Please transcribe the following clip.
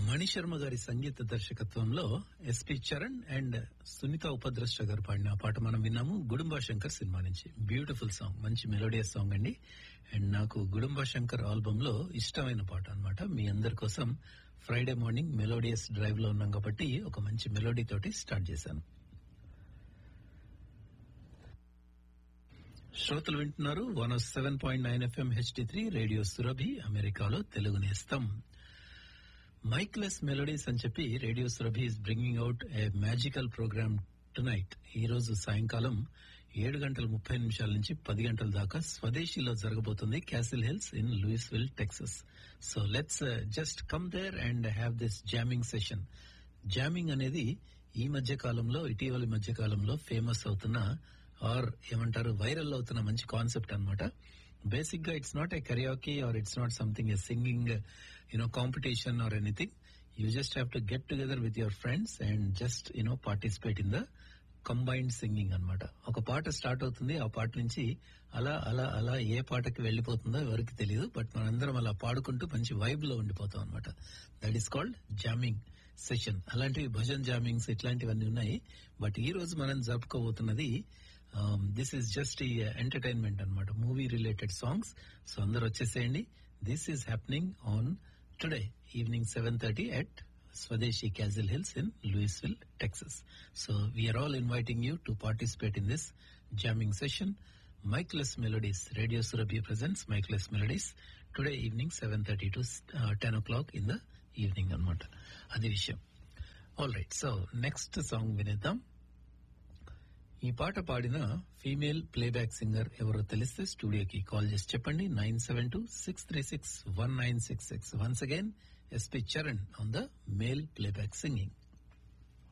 మణిశర్మ గారి సంగీత దర్శకత్వంలో ఎస్పి చరణ్ అండ్ సునీత ఉపద్రష్ట గారు పాడిన ఆ పాట మనం విన్నాము గుడుంబా శంకర్ సినిమా నుంచి బ్యూటిఫుల్ సాంగ్ మంచి మెలోడియస్ సాంగ్ అండి అండ్ నాకు గుడుంబా శంకర్ ఆల్బమ్ లో ఇష్టమైన పాట అన్నమాట మీ అందరి కోసం ఫ్రైడే మార్నింగ్ మెలోడియస్ డ్రైవ్ లో ఉన్నాం కాబట్టి ఒక మంచి మెలోడీ తోటి స్టార్ట్ చేశాను శ్రోతలు వింటున్నారు one seven point nine FM HD three radio Surabhi అమెరికాలో తెలుగు నేస్తం మైక్లెస్ మెలోడీస్ అని చెప్పి radio Surabhi is bringing out a magical programme tonight ఈ రోజు సాయంకాలం ఏడు గంటల ముప్పై నిమిషాల నుంచి పది గంటల దాకా స్వదేశీలో జరగబోతుంది castle hills in Louisville Texas so let's just come there and have this jamming session jamming అనేది ఈ మధ్య కాలంలో ఇటీవలి మధ్య కాలంలో ఫేమస్ అవుతున్న ఆర్ ఏమంటారు వైరల్ అవుతున్న మంచి కాన్సెప్ట్ అన్నమాట బేసిక్ గా it's not a karaoke or it's not something a singing you know competition or anything you just have to get together with your friends and just you know participate in the combined singing అన్నమాట ఒక పాట start అవుతుంది ఆ పాట నుంచి అలా అలా అలా ఏ పాటకి వెళ్ళిపోతుందో ఎవరికి తెలియదు బట్ మనందరం అలా పాడుకుంటూ మంచి వైబ్ లో ఉండిపోతాం అనమాట that is called jamming session అలాంటివి భజన్ జామింగ్స్ ఇట్లాంటివన్నీ ఉన్నాయి బట్ ఈ రోజు మనం జరుపుకోబోతున్నది దిస్ ఈస్ జస్ట్ ఈ ఎంటర్టైన్మెంట్ అనమాట మూవీ రిలేటెడ్ సాంగ్స్ సో అందరు వచ్చేసేయండి this is happening on today evening seven thirty at Swadeshi castle hills in Louisville Texas so we're all inviting you to participate in this jamming session mikeless melodies radio Surabhi presents mikeless melodies today evening seven thirty to ten oh o'clock in the evening అనమాట అది విషయం all right so next song వినేద్దాం ఈ పాట పాడిన female playback singer ఎవరో తెలిస్తే స్టూడియోకి కాల్ చేసి చెప్పండి nine seven two six three six one nine six six once again SP Charan on the male playback singing